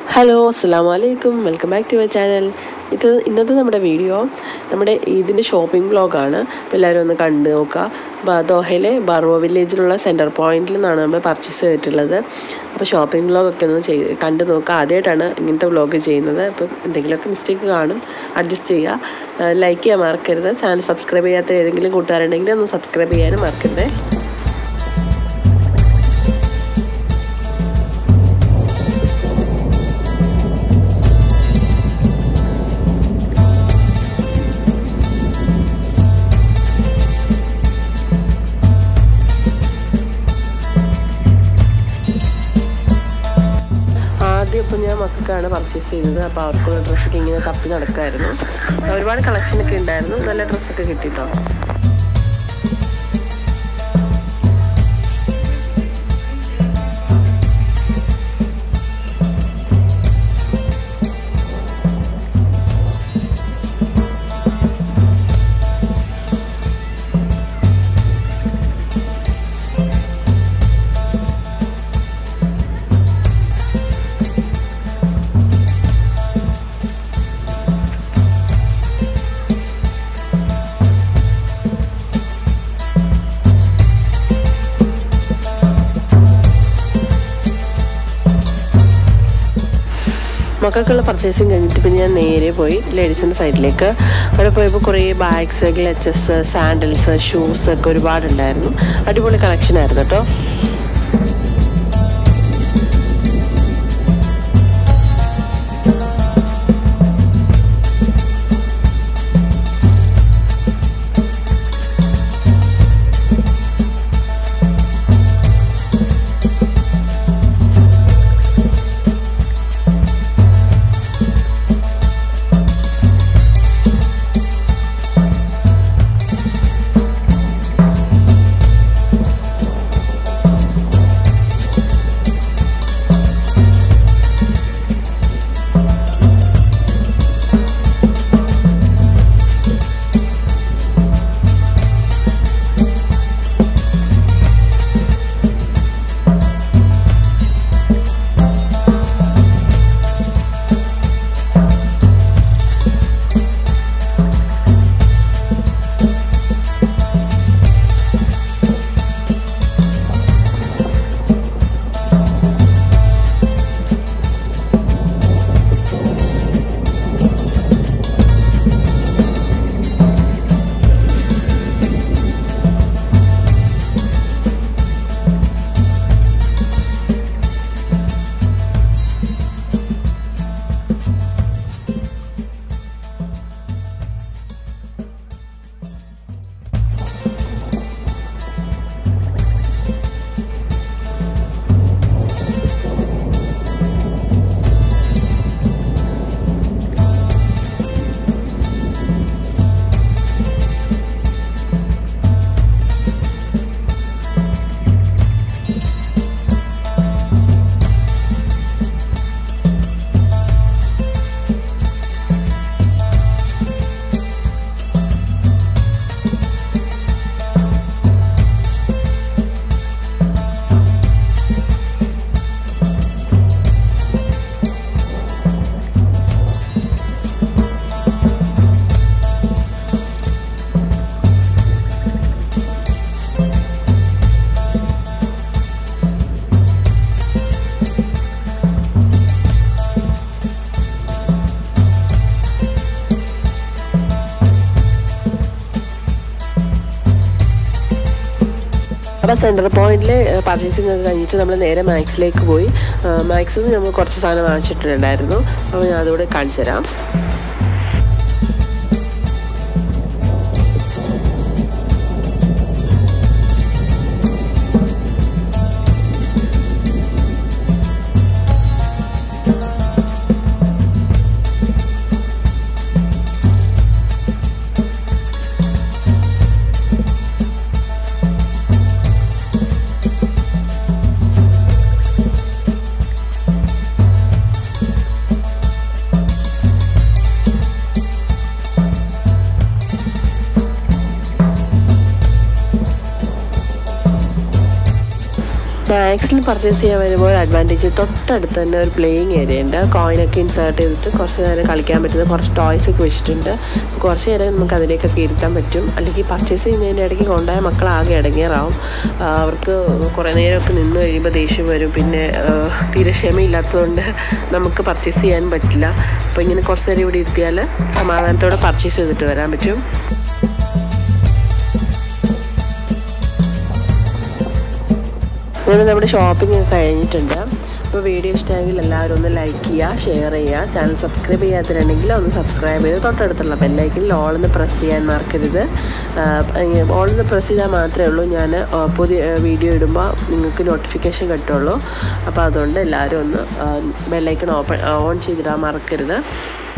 hello അസ്സാം വലൈക്കും welcome back to my channel ഇത് ഇന്നത്തെ നമ്മുടെ വീഡിയോ നമ്മുടെ ഇതിൻ്റെ ഷോപ്പിംഗ് വ്ളോഗാണ് അപ്പോൾ എല്ലാവരും ഒന്ന് കണ്ട് നോക്കുക അപ്പോൾ ദോഹയിലെ ബർവോ വില്ലേജിലുള്ള സെൻറ്റർ പോയിന്റിൽ നിന്നാണ് നമ്മൾ പർച്ചേസ് ചെയ്തിട്ടുള്ളത് അപ്പോൾ ഷോപ്പിംഗ് വ്ളോഗൊക്കെ ഒന്ന് ചെയ്ത് കണ്ട് നോക്കുക ആദ്യമായിട്ടാണ് ഇങ്ങനത്തെ വ്ളോഗ് ചെയ്യുന്നത് അപ്പോൾ എന്തെങ്കിലുമൊക്കെ മിസ്റ്റേക്ക് കാണും അഡ്ജസ്റ്റ് ചെയ്യുക ലൈക്ക് ചെയ്യാൻ മറക്കരുത് ചാനൽ സബ്സ്ക്രൈബ് ചെയ്യാത്ത ഏതെങ്കിലും കൂട്ടുകാരുണ്ടെങ്കിൽ ഒന്ന് സബ്സ്ക്രൈബ് ചെയ്യാനും മറക്കരുത് ആദ്യം ഇപ്പം ഞാൻ മക്കൾക്കാണ് പർച്ചേസ് ചെയ്തത് അപ്പോൾ അവർക്കുള്ള ഡ്രസ്സൊക്കെ ഇങ്ങനെ തപ്പി നടക്കായിരുന്നു ഒരുപാട് കളക്ഷനൊക്കെ ഉണ്ടായിരുന്നു നല്ല ഡ്രസ്സൊക്കെ കിട്ടിട്ടോ മക്കൾക്കുള്ള പർച്ചേസിങ് കഴിഞ്ഞിട്ട് പിന്നെ ഞാൻ നേരെ പോയി ലേഡീസിൻ്റെ സൈഡിലേക്ക് അവിടെ പോയപ്പോൾ കുറേ ബാഗ്സ് ഗ്ലച്ചസ് സാൻഡൽസ് ഷൂസ് ഒക്കെ ഒരുപാടുണ്ടായിരുന്നു അടിപൊളി കളക്ഷൻ ആയിരുന്നു കേട്ടോ അപ്പോൾ സെൻറ്റർ പോയിന്റിൽ പർച്ചേസിംഗ് ഒക്കെ കഴിഞ്ഞിട്ട് നമ്മൾ നേരെ മാക്സിലേക്ക് പോയി മാക്സിൽ നിന്ന് നമ്മൾ കുറച്ച് സാധനം വാങ്ങിച്ചിട്ടുണ്ടായിരുന്നു അപ്പോൾ ഞാൻ അതുകൂടെ കാണിച്ചു തരാം മാക്സിൽ പർച്ചേസ് ചെയ്യാൻ വരുമ്പോൾ അഡ്വാൻറ്റേജ് തൊട്ടടുത്ത് തന്നെ ഒരു പ്ലേയിങ് ഏരിയ ഉണ്ട് കോയിനൊക്കെ ഇൻസേർട്ട് ചെയ്തിട്ട് കുറച്ച് നേരം കളിക്കാൻ പറ്റുന്ന കുറച്ച് ടോയ്സ് ഒക്കെ വെച്ചിട്ടുണ്ട് കുറച്ച് നേരം നമുക്ക് അതിലേക്കൊക്കെ ഇരുത്താൻ പറ്റും അല്ലെങ്കിൽ പർച്ചേസ് ചെയ്യുന്നതിൻ്റെ ഇടയ്ക്ക് കൊണ്ടുപോയ മക്കൾ ആകെ ഇടങ്ങേറാവും ആ, അവർക്ക് കുറേ നേരമൊക്കെ നിന്ന് കഴിയുമ്പോൾ ദേഷ്യം വരും പിന്നെ ആ, തീരെ ക്ഷമയില്ലാത്തതുകൊണ്ട് നമുക്ക് പർച്ചേസ് ചെയ്യാൻ പറ്റില്ല അപ്പോൾ ഇങ്ങനെ കുറച്ച് നേരം ഇവിടെ ഇരുത്തിയാൽ സമാധാനത്തോടെ പർച്ചേസ് ചെയ്തിട്ട് വരാൻ പറ്റും അങ്ങനെ നമ്മുടെ ഷോപ്പിംഗ് ഒക്കെ കഴിഞ്ഞിട്ടുണ്ട് അപ്പോൾ വീഡിയോ ഇഷ്ടമെങ്കിൽ എല്ലാവരും ഒന്ന് ലൈക്ക് ചെയ്യുക ഷെയർ ചെയ്യുക ചാനൽ സബ്സ്ക്രൈബ് ചെയ്യാത്തിട്ടുണ്ടെങ്കിൽ ഒന്ന് സബ്സ്ക്രൈബ് ചെയ്ത് തൊട്ടടുത്തുള്ള ബെല്ലൈക്കനിൽ ഓളൊന്ന് പ്രസ് ചെയ്യാൻ മറക്കരുത് ഓളൊന്ന് പ്രസ് ചെയ്താൽ മാത്രമേ ഉള്ളൂ ഞാൻ ആ, പുതിയ വീഡിയോ ഇടുമ്പോൾ നിങ്ങൾക്ക് നോട്ടിഫിക്കേഷൻ കിട്ടുള്ളൂ അപ്പോൾ അതുകൊണ്ട് എല്ലാവരും ഒന്ന് ബെല്ലൈക്കൺ ഓപ്പൺ ഓൺ ചെയ്തിടാൻ മറക്കരുത്